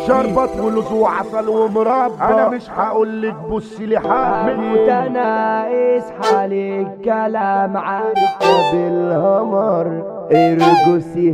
شربت ولوز وعسل ومربى انا مش هقول لك بصي لي حد متناقص حالي الكلام عارفة بالهمر ارقصي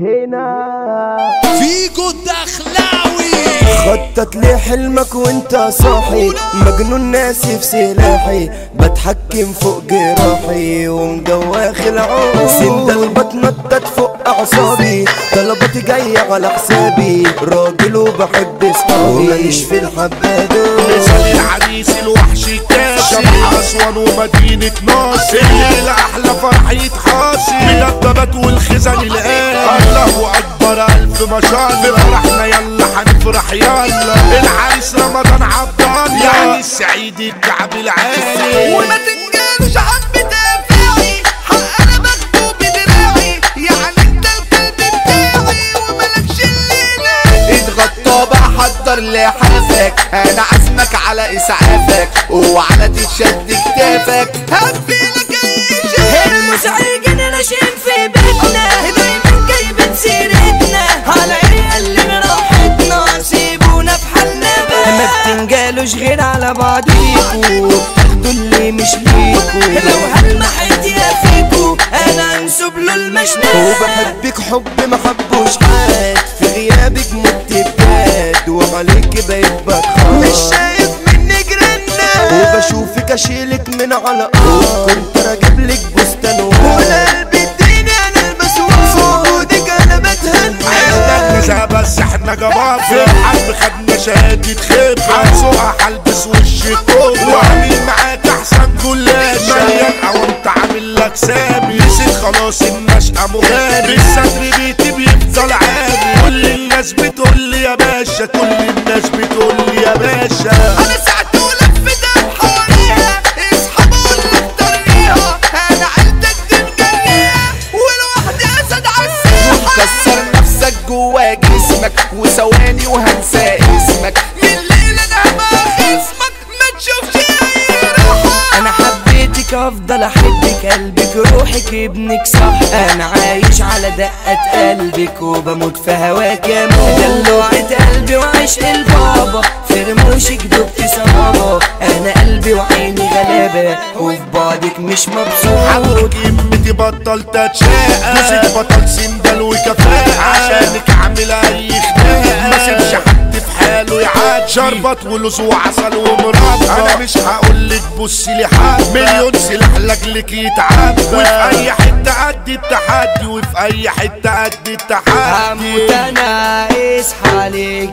هنا فيجو الدخلاوي خطط لحلمك وانت صاحي مجنون ناسي في سلاحي بتحكم فوق جراحي ومدواخ العون سندل بتنطط فوق اعصابي طلباتي جاية على حسابي راجل وبحب صحابي وماليش في الحبادة مثال العريس الوحش الكاسي شرح اسوان ومدينة ناصر الليلة احلى فرح يتحاصي مدببات والخزن الآن الله اكبر الف ما شاء الله في فرحنا يلا هنفرح يلا العريس رمضان عبد الله يعني السعيد الكعب العالي وما تنجلش عم بدافعي حق انا باخده بدراعي يعني انت الكلب بتاعي وملكش الليلة اضغط بقى حضر لحافك انا عازمك على اسعافك وعلى تتشد كتافك هدفيلك اي شيء المزعجين ناشئين في بيتنا دايما جايبين سيرتنا على ايه اللي من راحتنا سيبونا في حالنا ما بقى بتنجالوش غير على بعضيكوا تاخدوا اللي مش ليكوا لو هلمحت يا فيكو انا انسب له المشنقة وبحبك حب ما حبوش حد في غيابك مت بجد وعليك بقيت بتخاف مش شايف مني جرنا وبشوفك اشيلك من على ارض كنت راجب لك بستان ولا قلبي اديني انا المسؤول في وجودك انا بتهنى عندنا نزاهة بس احنا جبار في الحرب خدنا شهادة خبرة هنسوقها هلبس وش الكوبرا وعامل معاك احسن جلاش مليان او انت عامل لك سامي نسيت خلاص النشأة مغامر الستر بيتي بيفضل عامي كل الناس بتقول لي يا باشا كل الناس بتقول لي يا باشا انا ساعتولك في دم حواليها اصحى بقولك طريقها انا عيلتك دي مجريها والواحد اسد عالساحة كسر نفسك جوا جسمك وثواني وهنسى اسمك من الليلة انا مع خصمك ما تشوفش اي راحة انا حبيتك افضل احبك قلبك روحك ابنك صح انا عايش على دقة قلبك وبموت في هواك يا مو دلوعة قلبي وعشق البابا في رموشك دبت صبابا انا قلبي وعيني غلابة وفي بعدك مش مبسوط حضرتك يمتي بطلت اتشاقى جوزك بطل سندل وكفاءة عشانك عامل اي خناقة ما سيبش حد في حاله يعدي شربت ولوز وعسل ومربى انا مش هقولك بصي لي حد مليون سلاح لاجلك يتعبى وفي اي حتة قد التحدي وفي اي حتة قد التحدي هموت انا اصحى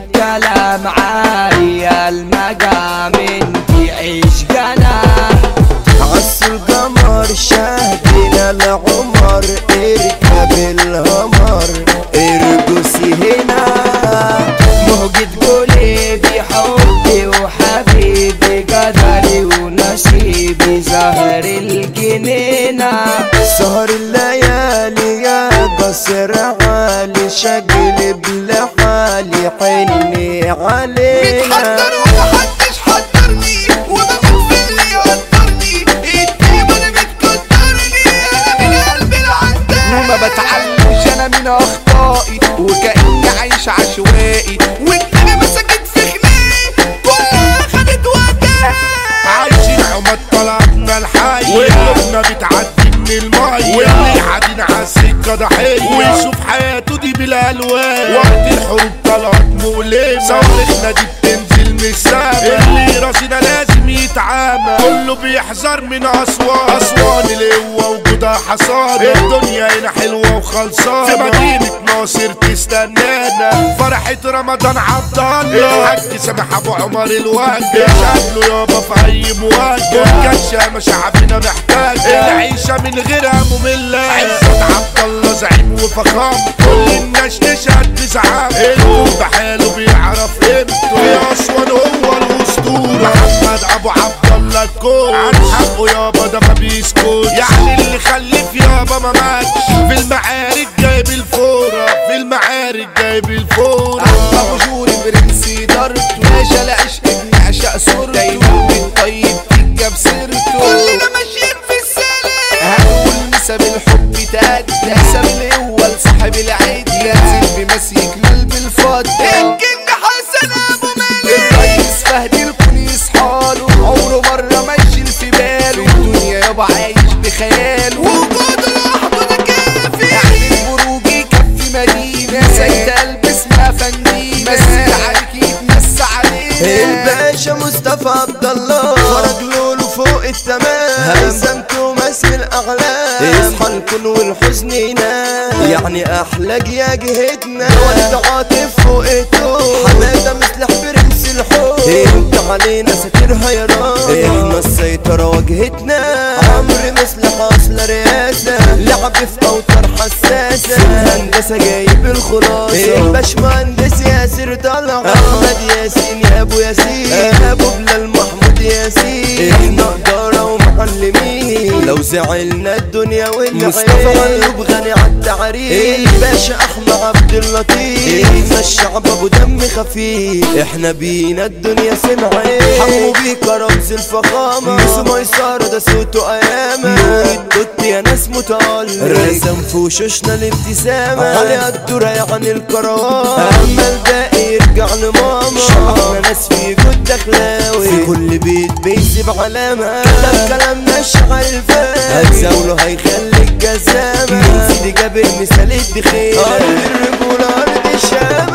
الكلام عالي المقام انتي عيش جناح عص القمر شاهدنا العمر اركب الهمر ارقصي هنا موجة قلبي حبي وحبيبي قدري ونصيبي زهر الجنينة سهر الليالي يا قصر عالي شقلب لحالي حني علينا متحضر ومحدش حضرني وبموت في اللي يقدرني الطيبة اللي بتقدرني انا من قلبي العداء وما بتعلمش انا من اخطائي وكأني عايش عشوائي والدنيا مسكت في خناقي كلها خدت وقتها عايشين عمد طلعتنا الحي وقلوبنا بتعدي من المي واللي قاعدين على السكه ضحيه ويشوف حياته دي بالالوان وقت الحروب طلعت مؤلمه صواريخنا دي بتنزل من السما اللي راسنا لازم يتعامى كله بيحذر من اسوان اسوان القوه وجودها حصانه الدنيا هنا حلوه وخلصانه في مدينه ناصر تستنانا فرحه رمضان عبد الله الحاج سامح ابو عمر الوجه شكله يابا في اي مواجهه كان شامه شعبنا محتاج العيشه من غيرها ممله عزت عبد الله زعيم وفخام كل الناس تشهد بزعام الكون بحاله بيعرف قيمته في اسوان هو الاسطوره محمد ابو عبد الله الكون عن حقه يابا ده ما بيسكت يعني اللي خلف يابا ما ماتش في المعارك جايب الفوره في المعارك جايب الفوره ابو جوري برنس دارته باشا العشق بنعشق صورته دايما بالطيب تجاب سيرته كلنا ماشيين في السلام هنقول مسا بالحب تأدى حساب الأول صاحب العيد ينزل بمسيك قلب الفضة الكينج حسن ابو سيد قلب اسمها فندينا مسك عليك يتمس علينا الباشا مصطفى عبد الله فرج لولو فوق التمام هزمته مسك الاعلام اصحى الكون والحزن ينام يعني احلى يا جهتنا ولد عاطف فوقته حماده مثل برنس الحب انت علينا ساتر هيران احنا السيطرة واجهتنا عمرو مثل حاصل رئاسة لعب في اوتار حساسة في الهندسة جايب الخلاصة الباشمهندس ياسر طلع احمد ياسين يا ابو ياسين ابو بلال محمود ياسين احنا ادارة ومعلمين لو زعلنا الدنيا والعين مصطفى غلوب غني عالتعريف الباشا احمد عبد اللطيف احنا الشعب ابو دم خفيف احنا بينا الدنيا سمعين حمو بيك رمز الفخامة ميسو ميسارة ده صوته ايامة نور الدوت يا ناس متألق رسم في وشوشنا الابتسامة علي الدورة يعني الكروان اما الباقي يرجع لماما شعبنا ناس في جود دخلاوي في كل بيت بيسيب علامة كتب كلامنا الشعر الفاري هتزاوله هيخليك جزامة من سيدي جاب المثال الدخيلة أرض الرجولة أرض الشامة